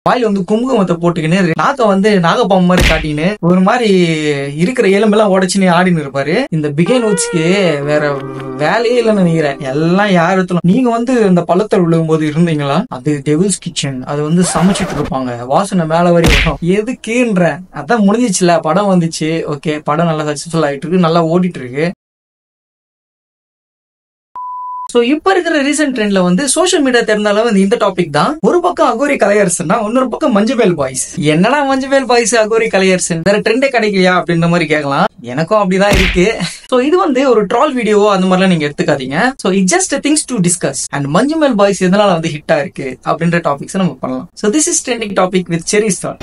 வாயில வந்து குங்குமத்தை போட்டுக்கின்னு நாக்க வந்து நாகப்பாம்பு மாதிரி காட்டின்னு ஒரு மாதிரி இருக்கிற எலும்பெல்லாம் உடைச்சுன்னு ஆடின்னு இருப்பாரு இந்த பிகைன் உட்ஸ்க்கு வேற வேலையே இல்லைன்னு நினைக்கிறேன் எல்லாம் யாரும் நீங்க வந்து இந்த பள்ளத்தில் விழுகும்போது இருந்தீங்களா அது டெவில்ஸ் கிச்சன் அது வந்து சமைச்சிட்டு இருப்பாங்க வாசனை மேல வரை வரும் எதுக்குன்ற அதான் முடிஞ்சிச்சுல படம் வந்துச்சு ஓகே படம் நல்லா சக்சஸ்ஃபுல் ஆயிட்டு இருக்கு நல்லா ஓடிட்டு இருக்கு சோ இப்ப இருக்கிற ரீசெண்ட் ட்ரெண்ட்ல வந்து சோஷியல் மீடியா தெரிந்தாலும் வந்து இந்த டாபிக் தான் ஒரு பக்கம் அகோரி கலையரசன்னா இன்னொரு பக்கம் மஞ்சுவேல் பாய்ஸ் என்னடா மஞ்சுவேல் பாய்ஸ் அகோரி கலையரசன் வேற ட்ரெண்டே கிடைக்கலையா அப்படின்ற மாதிரி கேட்கலாம் எனக்கும் அப்படிதான் இருக்கு சோ இது வந்து ஒரு ட்ரால் வீடியோ அந்த மாதிரிலாம் நீங்க எடுத்துக்காதீங்க so it just things to discuss and Manjummel boys எதனால வந்து ஹிட்டா இருக்கு அப்படின்ற டாபிக்ஸ் நம்ம பண்ணலாம் so this is trending topic with cherry star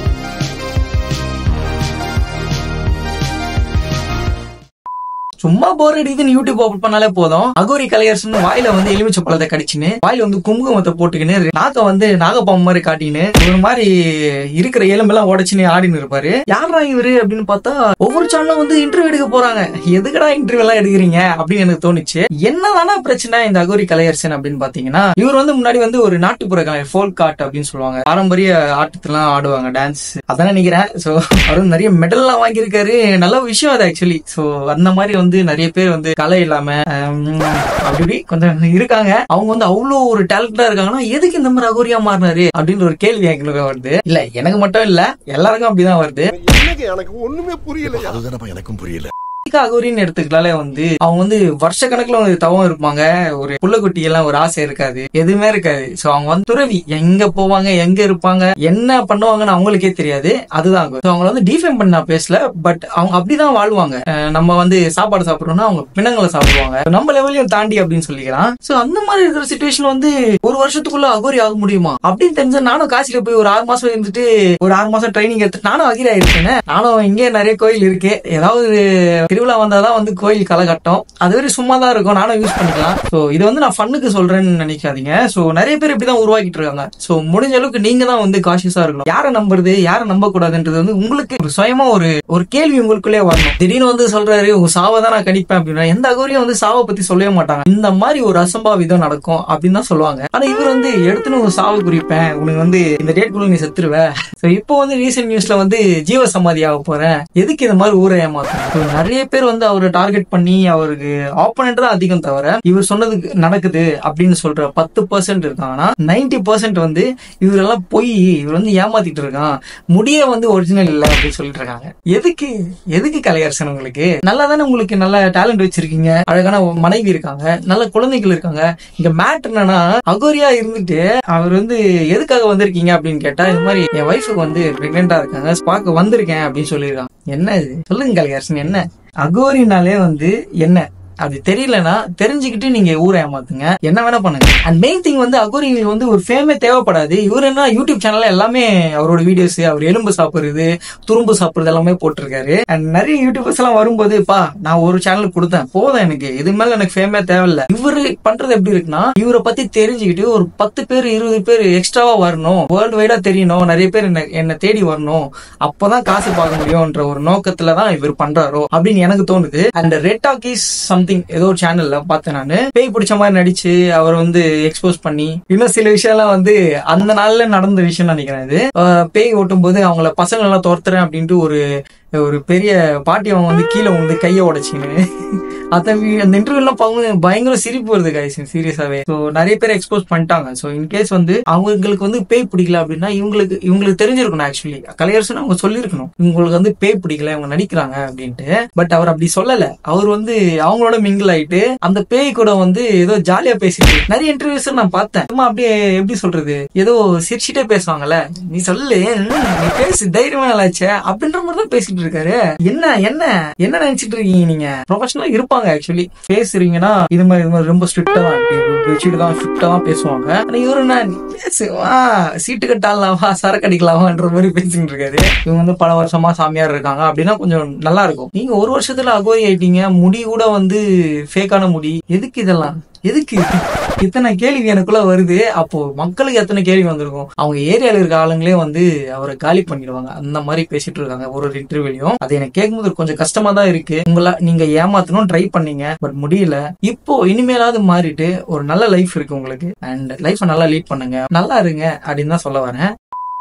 சும்மா போர் அடிக்குதுன்னு யூடியூப் ஓபன் பண்ணாலே போதும் அகோரி கலையரசன் வாயில வந்து எலுமிச்சை பழத்தை கடிச்சுன்னு வாயில வந்து குங்குமத்தை போட்டுக்கின்னு நாக்க வந்து நாகப்பாம்பு மாதிரி காட்டின்னு ஒரு மாதிரி இருக்கிற எலும்பெல்லாம் உடைச்சுன்னு ஆடின்னு இருப்பாரு யாரா இவரு அப்படின்னு பார்த்தா ஒவ்வொரு சேனலும் வந்து இன்டர்வியூ எடுக்க போறாங்க எதுக்குடா இன்டர்வியூ எல்லாம் எடுக்கிறீங்க அப்படின்னு எனக்கு தோணுச்சு என்னதானா பிரச்சனை இந்த அகோரி கலையரசன் அப்படின்னு பாத்தீங்கன்னா இவர் வந்து முன்னாடி வந்து ஒரு நாட்டுப்புற கலைஞர் ஃபோல்க் ஆர்ட் அப்படின்னு சொல்லுவாங்க பாரம்பரிய ஆட்டத்தெல்லாம் ஆடுவாங்க டான்ஸ் அதான் நினைக்கிறேன் சோ அவர் வந்து நிறைய மெடல்லாம் வாங்கியிருக்காரு நல்ல விஷயம் அது ஆக்சுவலி சோ அந்த மாதிரி வந்து நிறைய பேர் வந்து கலை இல்லாம ஹம், அப்படி இப்படி கொஞ்சம் இருக்காங்க அவங்க வந்து அவ்வளவு ஒரு டேலண்டா இருக்காங்கன்னா எதுக்கு இந்த மாதிரி அகோரியா மாறினாரு அப்படின்னு ஒரு கேள்வி எங்களுக்கு வருது இல்ல எனக்கு மட்டும் இல்ல எல்லாருக்கும் அப்படிதான் வருது என்னங்க எனக்கு ஒண்ணுமே புரியல அதுதானப்பா எனக்கும் புரியல அமெரிக்கா அகோரின்னு எடுத்துக்கிட்டாலே வந்து அவங்க வந்து வருஷ கணக்குல வந்து தவம் இருப்பாங்க ஒரு புள்ளக்குட்டி எல்லாம் ஒரு ஆசை இருக்காது எதுவுமே இருக்காது சோ அவங்க வந்து துறவி எங்க போவாங்க எங்க இருப்பாங்க என்ன பண்ணுவாங்கன்னு அவங்களுக்கே தெரியாது அதுதான் அகோரி. So, அவங்கள வந்து டிஃபைன் பண்ண பேசல பட் அவங்க அப்படிதான் வாழ்வாங்க அஹ் நம்ம வந்து சாப்பாடு சாப்பிடுறோம்னா அவங்க பிணங்களை சாப்பிடுவாங்க நம்ம லெவலையும் தாண்டி அப்படின்னு சொல்லிக்கலாம் சோ அந்த மாதிரி இருக்கிற சுச்சுவேஷன் வந்து ஒரு வருஷத்துக்குள்ள அகோரி ஆக முடியுமா அப்படின்னு தெரிஞ்சா நானும் காசில போய் ஒரு ஆறு மாசம் இருந்துட்டு ஒரு ஆறு மாசம் ட்ரைனிங் எடுத்து நானும் அகிரா இருக்கேன் நானும் இங்கே நிறைய கோயில் இருக்கு ஏதாவது திருவிழா வந்தாதான் வந்து கோயில் களை கட்டும் அது வரை சும்மா தான் இருக்கும் நானும் யூஸ் பண்ணிக்கலாம் சோ இது வந்து நான் ஃபன்னுக்கு சொல்றேன்னு நினைக்காதீங்க சோ நிறைய பேர் இப்படிதான் உருவாக்கிட்டு இருக்காங்க சோ முடிஞ்ச அளவுக்கு நீங்க தான் வந்து காஷியஸா இருக்கணும் யாரை நம்புறது யாரை நம்ப கூடாதுன்றது வந்து உங்களுக்கு ஒரு சுயமா ஒரு ஒரு கேள்வி உங்களுக்குள்ளே வரணும் திடீர்னு வந்து சொல்றாரு உங்க சாவை தான் நான் கணிப்பேன் அப்படின்னா எந்த அகோரியும் வந்து சாவை பத்தி சொல்லவே மாட்டாங்க இந்த மாதிரி ஒரு அசம்பாவிதம் நடக்கும் அப்படின்னு தான் சொல்லுவாங்க ஆனா இவர் வந்து எடுத்துன்னு ஒரு சாவு குறிப்பேன் உனக்கு வந்து இந்த டேட் குள்ள நீ செத்துருவ சோ இப்போ வந்து ரீசெண்ட் நியூஸ்ல வந்து ஜீவ சமாதி ஆக போறேன் எதுக்கு இந்த மாதிரி ஊரை ஏமாத்தணும் So, நிறைய பேர் வந்து அவரை டார்கெட் பண்ணி அவருக்கு ஆப்போனண்ட் தான் அதிகம் தவிர இவர் சொன்னதுக்கு நடக்குது அப்படின்னு சொல்ற பத்து பர்சன்ட் இருக்காங்கன்னா நைன்டி பர்சன்ட் வந்து இவரெல்லாம் போய் இவர் வந்து ஏமாத்திட்டு இருக்கான் முடிய வந்து ஒரிஜினல் இல்ல அப்படின்னு சொல்லிட்டு இருக்காங்க எதுக்கு எதுக்கு கலையரசன் உங்களுக்கு நல்லா தானே உங்களுக்கு நல்ல டேலண்ட் வச்சிருக்கீங்க அழகான மனைவி இருக்காங்க நல்ல குழந்தைகள் இருக்காங்க இங்க மேட் என்னன்னா அகோரியா இருந்துட்டு அவர் வந்து எதுக்காக வந்திருக்கீங்க அப்படின்னு கேட்டா இது மாதிரி என் ஒய்ஃபுக்கு வந்து பிரெக்னெண்டா இருக்காங்க பார்க்க வந்திருக்கேன் அப்படின்னு சொல்லியிருக்காங்க என்ன இது சொல்லுங்க கலையரசன் என்ன அகோரினாலே வந்து என்ன அது தெரியலனா தெரிஞ்சுக்கிட்டு நீங்க ஊரை ஏமாத்துங்க என்ன வேணா பண்ணுங்க அண்ட் மெயின் திங் வந்து அகோரி வந்து ஒரு ஃபேமே தேவைப்படாது இவர் என்ன யூடியூப் சேனல்ல எல்லாமே அவரோட வீடியோஸ் அவர் எலும்பு சாப்பிடுறது துரும்பு சாப்பிடுறது எல்லாமே போட்டிருக்காரு அண்ட் நிறைய யூடியூபர்ஸ் எல்லாம் வரும்போது பா நான் ஒரு சேனல் கொடுத்தேன் போதும் எனக்கு இது மேல எனக்கு ஃபேமே தேவையில்ல இவரு பண்றது எப்படி இருக்குன்னா இவரை பத்தி தெரிஞ்சுக்கிட்டு ஒரு பத்து பேர் இருபது பேர் எக்ஸ்ட்ராவா வரணும் வேர்ல்டு வைடா தெரியணும் நிறைய பேர் என்ன என்னை தேடி வரணும் அப்பதான் காசு பார்க்க முடியும்ன்ற ஒரு நோக்கத்துல தான் இவர் பண்றாரோ அப்படின்னு எனக்கு தோணுது அண்ட் ரெட் டாக்கிஸ் சம்திங் ஏதோ ஒரு சேனல்ல பார்த்தேன் நானு பேய் பிடிச்ச மாதிரி நடிச்சு அவர் வந்து எக்ஸ்போஸ் பண்ணி இன்னும் சில விஷயம்லாம் வந்து அந்த நாள்ல நடந்த விஷயம் நினைக்கிறேன் இது அஹ் பேய் ஓட்டும் போது அவங்கள பசங்க எல்லாம் துரத்துறேன் அப்படின்ட்டு ஒரு ஒரு பெரிய பாட்டி அவங்க வந்து கீழே வந்து கையை உடைச்சின்னு அந்த வி- அந்த இன்டர்வியூ எல்லாம் பார்க்கும்போது பயங்கர சிரிப்பு வருது கைஸ் சீரியஸாவே ஸோ நிறைய பேர் எக்ஸ்போஸ் பண்ணிட்டாங்க ஸோ இன்கேஸ் வந்து அவங்களுக்கு வந்து பேய் பிடிக்கல அப்படின்னா இவங்களுக்கு இவங்களுக்கு தெரிஞ்சிருக்கணும் ஆக்சுவலி கலையரசன் அவங்க சொல்லியிருக்கணும் இவங்களுக்கு வந்து பேய் பிடிக்கல இவங்க நடிக்கிறாங்க அப்படின்ட்டு பட் அவர் அப்படி சொல்லல அவர் வந்து அவங்களோட மிங்கிள் ஆயிட்டு அந்த பேய் கூட வந்து ஏதோ ஜாலியா பேசிட்டு நிறைய இன்டர்வியூஸ் நான் பார்த்தேன் சும்மா அப்படியே எப்படி சொல்றது ஏதோ சிரிச்சிட்டே பேசுவாங்கல்ல நீ சொல்லு ம், நீ பேசு தைரியமா நல்லாச்சே அப்படின்ற மாதிரி தான் பேசிட்டு இருக்காரு என்ன என்ன என்ன நினைச்சிட்டு இருக்கீங்க நீங்க ப்ரொஃபஷனலா இருப்பாங்க ஆக்சுவலி பேசுறீங்கன்னா இது மாதிரி இது மாதிரி ரொம்ப ஸ்ட்ரிக்டா தான் வச்சுட்டு தான் ஸ்ட்ரிக்டா தான் பேசுவாங்க ஆனா இவரு என்ன நீ பேசு வா சீட்டு கட்டாலாமா சரக்கு அடிக்கலாமான்ற மாதிரி பேசிட்டு இருக்காரு இவங்க வந்து பல வருஷமா சாமியார் இருக்காங்க அப்படின்னா கொஞ்சம் நல்லா இருக்கும் நீங்க ஒரு வருஷத்துல அகோரி ஆயிட்டீங்க முடி கூட வந்து ஃபேக்கான முடி எதுக்கு இதெல்லாம் எதுக்கு இத்தனை கேள்வி எனக்குள்ள வருது அப்போ மக்களுக்கு எத்தனை கேள்வி வந்திருக்கும் அவங்க ஏரியால இருக்க ஆளுங்களே வந்து அவரை காலி பண்ணிடுவாங்க அந்த மாதிரி பேசிட்டு இருக்காங்க ஒரு ஒரு இன்டர்வியூலையும் அது எனக்கு கேட்கும்போது கொஞ்சம் கஷ்டமா தான் இருக்கு உங்கள நீங்க ஏமாத்தணும் ட்ரை பண்ணீங்க பட் முடியல இப்போ இனிமேலாவது மாறிட்டு ஒரு நல்ல லைஃப் இருக்கு உங்களுக்கு அண்ட் லைஃபை நல்லா லீட் பண்ணுங்க நல்லா இருங்க அப்படின்னு தான் சொல்ல வரேன்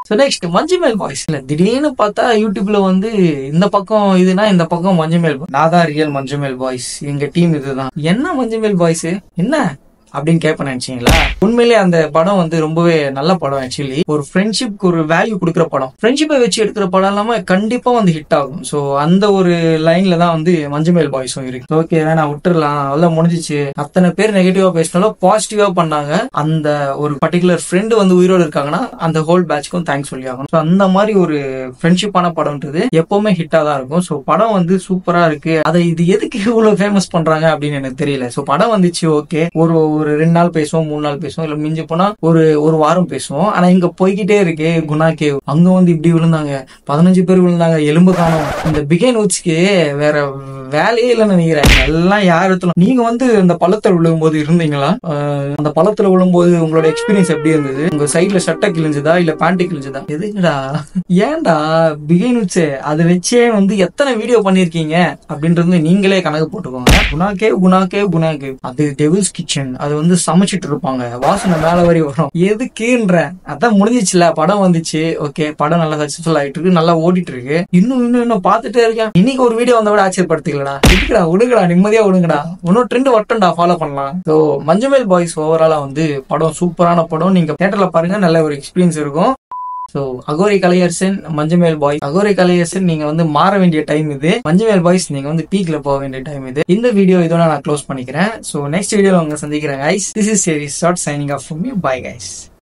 ஸோ நெக்ஸ்ட் மஞ்சுமேல் பாய்ஸ் இல்ல திடீர்னு பார்த்தா யூடியூப்ல வந்து இந்த பக்கம் இதுனா இந்த பக்கம் மஞ்சுமேல் boys. நான் தான் ரியல் மஞ்சுமேல் பாய்ஸ் எங்க டீம் இதுதான் என்ன மஞ்சுமேல் பாய்ஸ் என்ன அப்படின்னு கேட்பேன் நினைச்சீங்களா உண்மையிலேயே அந்த படம் வந்து ரொம்பவே நல்ல படம் ஆக்சுவலி ஒரு ஃப்ரெண்ட்ஷிப்க்கு ஒரு வேல்யூ கொடுக்குற படம் ஃப்ரெண்ட்ஷிப்பை வச்சு எடுக்கிற படம் இல்லாம கண்டிப்பா வந்து ஹிட் ஆகும் ஸோ அந்த ஒரு லைன்ல தான் வந்து மஞ்சுமேல் பாய்ஸும் இருக்கு ஓகே வேணாம் விட்டுறலாம் அதெல்லாம் முடிஞ்சிச்சு அத்தனை பேர் நெகட்டிவா பேசினாலும் பாசிட்டிவா பண்ணாங்க அந்த ஒரு பர்டிகுலர் ஃப்ரெண்டு வந்து உயிரோடு இருக்காங்கன்னா அந்த ஹோல் பேட்ச்க்கும் தேங்க்ஸ் சொல்லி ஆகணும் ஸோ அந்த மாதிரி ஒரு ஃப்ரெண்ட்ஷிப்பான படம்ன்றது எப்பவுமே ஹிட்டா தான் இருக்கும் ஸோ படம் வந்து சூப்பரா இருக்கு அதை இது எதுக்கு இவ்வளவு ஃபேமஸ் பண்றாங்க அப்படின்னு எனக்கு தெரியல ஸோ படம் வந்துச்சு ஓகே ஒரு ஒரு ரெண்டு நாள் பேசுவோம் மூணு நாள் பேசுவோம் இல்ல மிஞ்சி போனா ஒரு ஒரு வாரம் பேசுவோம் ஆனா இங்க போய்கிட்டே இருக்கே குணா கேவ் அங்க வந்து இப்படி விழுந்தாங்க பதினஞ்சு பேர் விழுந்தாங்க எலும்பு காணும் இந்த பிகைன் உச்சிக்கு வேற வேலையே இல்லைன்னு நினைக்கிறேன் எல்லாம் யார் இடத்துல நீங்க வந்து அந்த பள்ளத்துல விழும்போது இருந்தீங்களா அஹ் அந்த பள்ளத்துல விழும்போது உங்களோட எக்ஸ்பீரியன்ஸ் எப்படி இருந்தது உங்க சைட்ல சட்டை கிழிஞ்சதா இல்ல பேண்ட் கிழிஞ்சதா எதுக்குடா ஏன்டா பிகைன் உச்சே அதை வச்சே வந்து எத்தனை வீடியோ பண்ணிருக்கீங்க அப்படின்றது நீங்களே கணக்கு போட்டுக்கோங்க குணாக்கே குணாக்கே குணாக்கே அது டெவில்ஸ் கிச்சன் அது வந்து சமைச்சிட்டு இருப்பாங்க வாசனை மேல வரி வரும் எதுக்குன்ற அதான் முடிஞ்சிச்சுல படம் வந்துச்சு ஓகே படம் நல்லா சக்சஸ்ஃபுல் ஆயிட்டு இருக்கு நல்லா ஓடிட்டு இருக்கு இன்னும் இன்னும் இன்னும் பார்த்துட்டே இருக்கேன் இன்னைக்கு ஒரு வீடியோ வந்த விட ஆச்சரியப்படுத்திக்கலடா இருக்குடா விடுங்கடா நிம்மதியா விடுங்கடா இன்னும் ட்ரெண்ட் வரட்டும்டா ஃபாலோ பண்ணலாம் ஸோ மஞ்சுமேல் பாய்ஸ் ஓவராலா வந்து படம் சூப்பரான படம் நீங்க தேட்டர்ல பாருங்க நல்ல ஒரு எக்ஸ்பீரியன்ஸ் இருக்கும் ஸோ அகோரி கலையரசன் மஞ்சமேல் பாய் அகோரி கலையரசன் நீங்க வந்து மாற வேண்டிய டைம் இது மஞ்சமேல் பாய்ஸ் நீங்க வந்து பீக்ல போக வேண்டிய டைம் இது இந்த வீடியோ இதோட நான் க்ளோஸ் பண்ணிக்கிறேன் ஸோ நெக்ஸ்ட் வீடியோல உங்க சந்திக்கிறேன் guys this is series short signing off me bye guys